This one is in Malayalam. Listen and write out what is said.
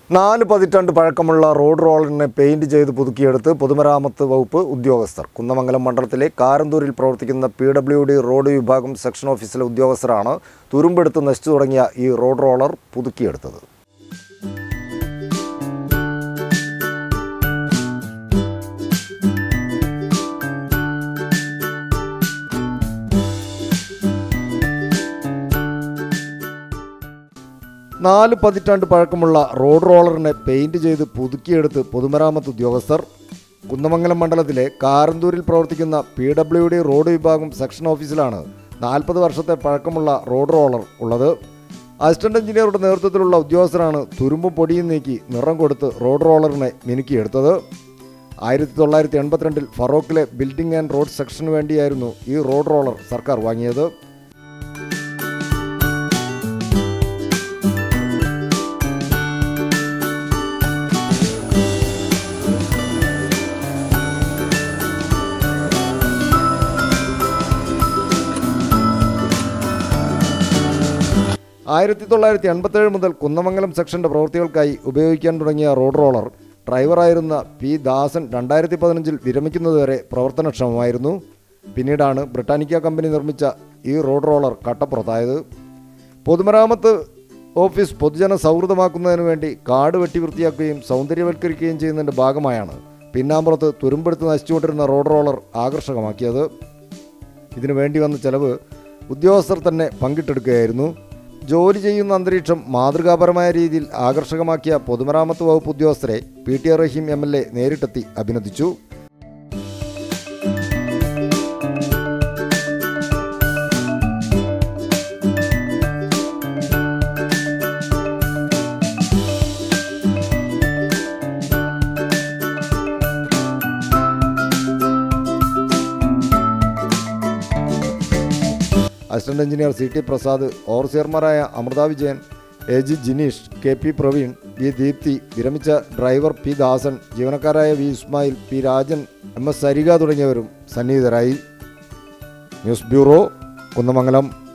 നാല് പതിറ്റാണ്ട് പഴക്കമുള്ള റോഡ് റോളറിനെ പെയിന്റ് ചെയ്ത് പുതുക്കിയെടുത്ത് പൊതുമരാമത്ത് വകുപ്പ് ഉദ്യോഗസ്ഥർ കുന്നമംഗലം മണ്ഡലത്തിലെ കാരന്തൂരിൽ പ്രവർത്തിക്കുന്ന പി ഡബ്ല്യു ഡി റോഡ് വിഭാഗം സെക്ഷൻ ഓഫീസിലെ ഉദ്യോഗസ്ഥരാണ് തുരുമ്പെടുത്ത് നശിച്ചു തുടങ്ങിയ ഈ റോഡ് റോളർ പുതുക്കിയെടുത്തത് നാല് പതിറ്റാണ്ട് പഴക്കമുള്ള റോഡ് റോളറിനെ പെയിന്റ് ചെയ്ത് പുതുക്കിയെടുത്ത് പൊതുമരാമത്ത് ഉദ്യോഗസ്ഥർ കുന്നമംഗലം മണ്ഡലത്തിലെ കാരന്തൂരിൽ പ്രവർത്തിക്കുന്ന പി ഡബ്ല്യു ഡി റോഡ് വിഭാഗം സെക്ഷൻ ഓഫീസിലാണ് നാൽപ്പത് വർഷത്തെ പഴക്കമുള്ള റോഡ് റോളർ ഉള്ളത് അസിസ്റ്റന്റ് എഞ്ചിനീയറുടെ നേതൃത്വത്തിലുള്ള ഉദ്യോഗസ്ഥരാണ് തുരുമ്പും പൊടിയും നീക്കി നിറം കൊടുത്ത് റോഡ് റോളറിനെ മിനുക്കിയെടുത്തത് ആയിരത്തി തൊള്ളായിരത്തി എൺപത്തിരണ്ടിൽ ഫറോക്കിലെ ബിൽഡിംഗ് ആൻഡ് റോഡ് സെക്ഷന് വേണ്ടിയായിരുന്നു ഈ റോഡ് റോളർ സർക്കാർ വാങ്ങിയത് ആയിരത്തി തൊള്ളായിരത്തി എൺപത്തേഴ് മുതൽ കുന്നമംഗലം സെക്ഷന്റെ പ്രവൃത്തികൾക്കായി ഉപയോഗിക്കാൻ തുടങ്ങിയ റോഡ് റോളർ ഡ്രൈവറായിരുന്ന പി ദാസൻ രണ്ടായിരത്തി പതിനഞ്ചിൽ വിരമിക്കുന്നതുവരെ പ്രവർത്തനക്ഷമമായിരുന്നു പിന്നീടാണ് ബ്രിട്ടാനിക്ക കമ്പനി നിർമ്മിച്ച ഈ റോഡ് റോളർ കട്ടപ്പുറത്തായത് പൊതുമരാമത്ത് ഓഫീസ് പൊതുജന സൗഹൃദമാക്കുന്നതിന് വേണ്ടി കാട് വെട്ടി വൃത്തിയാക്കുകയും സൗന്ദര്യവൽക്കരിക്കുകയും ചെയ്യുന്നതിൻ്റെ ഭാഗമായാണ് പിന്നാമ്പുറത്ത് തുരുമ്പെടുത്ത് നശിച്ചുകൊണ്ടിരുന്ന റോഡ് റോളർ ആകർഷകമാക്കിയത് ഇതിനു വേണ്ടി വന്ന ചെലവ് ഉദ്യോഗസ്ഥർ തന്നെ പങ്കിട്ടെടുക്കുകയായിരുന്നു ജോലി ചെയ്യുന്ന അന്തരീക്ഷം മാതൃകാപരമായ രീതിയിൽ ആകർഷകമാക്കിയ പൊതുമരാമത്ത് വകുപ്പ് ഉദ്യോഗസ്ഥരെ P T A Raheem M L A നേരിട്ടെത്തി അഭിനന്ദിച്ചു assistant engineer C T Prasad ഓവർസിയർമാരായ Amritha Vijayan A G Jineesh K P Praveen V Deepthi വിരമിച്ച ഡ്രൈവർ പി ദാസൻ ജീവനക്കാരായ V Ismail P Rajan M S Sarika തുടങ്ങിയവരും സന്നിഹിതരായി ന്യൂസ് ബ്യൂറോ കുന്നമംഗലം